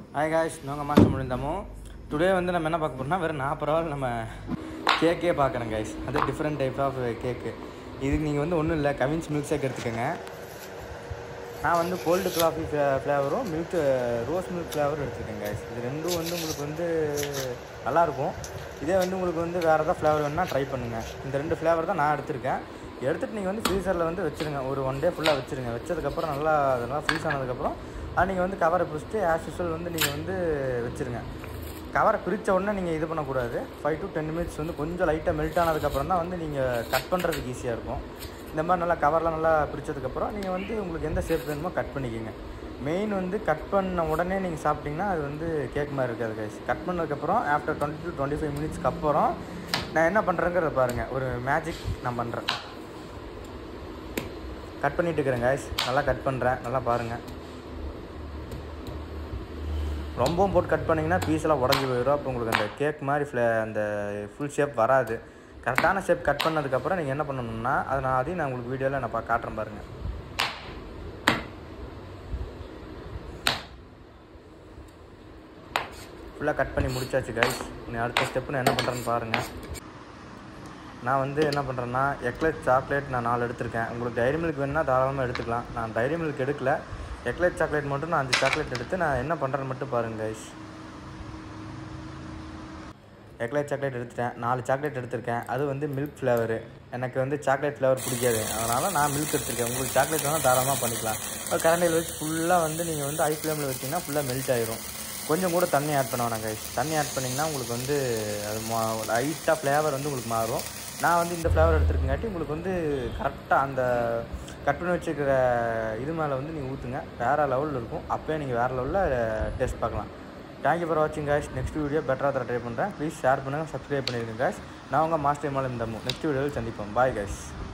hi guys நாங்கள் master முடிந்தமோ today வந்து நம்ம என்ன பார்க்க போறோம்னா வெறும் நாற்பது ரூபாவில் நம்ம கேக்கே பார்க்குறோம் காய்ஸ் அது டிஃப்ரெண்ட் டைப் ஆஃப் கேக்கு இதுக்கு நீங்கள் வந்து ஒன்றும் இல்லை கவின்ஸ் மில்க் ஷேக் எடுத்துக்கோங்க நான் வந்து கோல்டு காஃபி ஃப்ளேவரும் மில்க் ரோஸ் மில்க் ஃப்ளேவரும் எடுத்துருக்கேன் guys இது ரெண்டும் வந்து உங்களுக்கு வந்து நல்லாயிருக்கும் இதே வந்து உங்களுக்கு வந்து வேறு ஏதாவது ஃப்ளேவர் வேணுன்னா ட்ரை பண்ணுங்கள் இந்த ரெண்டு ஃப்ளேவர் தான் நான் எடுத்திருக்கேன் எடுத்துகிட்டு நீங்கள் வந்து ஃப்ரீசரில் வந்து வச்சுருங்க ஒரு ஒன் டே ஃபுல்லாக வச்சுருங்க வச்சதுக்கப்புறம் நல்லா அதெல்லாம் ஃப்ரீஸ் ஆனதுக்கப்புறம் அது நீங்கள் வந்து கவரை பிடிச்சிட்டு ஆஸ் யூஸ்வல் வந்து நீங்கள் வந்து வச்சுருங்க கவரை பிரித்த உடனே நீங்கள் இது பண்ணக்கூடாது ஃபைவ் டு டென் மினிட்ஸ் வந்து கொஞ்சம் லைட்டாக மெல்ட் ஆனதுக்கப்புறம் தான் வந்து நீங்கள் கட் பண்ணுறதுக்கு ஈஸியாக இருக்கும் இந்த மாதிரி நல்லா கவர்லாம் நல்லா பிரித்ததுக்கப்புறம் நீங்கள் வந்து உங்களுக்கு எந்த ஷேப் வேணுமோ கட் பண்ணிக்கோங்க மெயின் வந்து கட் பண்ண உடனே நீங்கள் சாப்பிட்டீங்கன்னா அது வந்து கேக் மாதிரி இருக்காது கைஸ் கட் பண்ணதுக்கப்புறம் after twenty to twenty five மினிட்ஸ்க்கு அப்புறம் நான் என்ன பண்ணுறேங்கிறத பாருங்கள் ஒரு மேஜிக் நான் பண்ணுறேன் கட் பண்ணிட்டு இருக்கிறேன் கைஸ் நல்லா கட் பண்ணுறேன் நல்லா பாருங்கள் ரொம்பவும் போட்டு கட் பண்ணிங்கன்னா பீஸெல்லாம் உடஞ்சி போயிடும் அப்போ உங்களுக்கு அந்த கேக் மாதிரி ஃப்ளே அந்த ஃபுல் ஷேப் வராது கரெக்டான ஷேப் கட் பண்ணதுக்கப்புறம் நீங்கள் என்ன பண்ணணும்னா அதை நான் அதையும் நான் உங்களுக்கு வீடியோவில் நான் பா காட்டுறேன் பாருங்கள் ஃபுல்லாக கட் பண்ணி முடிச்சாச்சு கைஸ் நீ அடுத்த ஸ்டெப்பு நான் என்ன பண்ணுறேன்னு பாருங்கள் நான் வந்து என்ன பண்ணுறேன்னா எக்லெட் சாக்லேட் நான் நாலு எடுத்திருக்கேன் உங்களுக்கு டைரி மில்க் வேணுன்னா தாராளமாக எடுத்துக்கலாம் நான் டைரி மில்க் எடுக்கல எக்லெட் சாக்லேட் மட்டும் நான் அஞ்சு சாக்லேட் எடுத்து நான் என்ன பண்ணுறேன்னு மட்டும் பாருங்கள் கைஸ் எக்லைட் சாக்லேட் எடுத்துட்டேன் நாலு சாக்லேட் எடுத்திருக்கேன் அது வந்து மில்க் ஃப்ளேவரு எனக்கு வந்து சாக்லேட் ஃப்ளேவர் பிடிக்காது அதனால் நான் மில்க் எடுத்திருக்கேன் உங்களுக்கு சாக்லேட் வேணால் தாராளமாக பண்ணிக்கலாம் ஒரு கரண்டியில் வச்சு ஃபுல்லாக வந்து நீங்கள் வந்து ஐ ஃப்ளேமில் வச்சிங்கன்னா ஃபுல்லாக மெல்ட் ஆயிரும் கொஞ்சம் கூட தண்ணி ஆட் பண்ண வேணாம் கைஸ் தண்ணி ஆட் பண்ணிங்கன்னா உங்களுக்கு வந்து அது லைட்டாக ஃப்ளேவர் வந்து உங்களுக்கு மாறும் நான் வந்து இந்த ஃப்ளேவர் எடுத்துருக்கங்காட்டி உங்களுக்கு வந்து கரெக்டாக அந்த கட் பண்ணி வச்சுருக்கிற இது மேலே வந்து நீங்கள் ஊற்றுங்க வேறு லெவலில் இருக்கும் அப்போயே நீங்கள் வேறு லெவலில் டேஸ்ட் பார்க்கலாம் தேங்க்யூ ஃபார் வாட்சிங் guys நெக்ஸ்ட் வீடியோ பெட்டராக தர ட்ரை பண்ணுறேன் ப்ளீஸ் ஷேர் பண்ணுங்கள் சப்ஸ்கிரைப் பண்ணிடுங்க guys நான் உங்கள் மாஸ்டர் மாலம் தம்மு நெக்ஸ்ட் வீடியோவில் சந்திப்போம் பாய் guys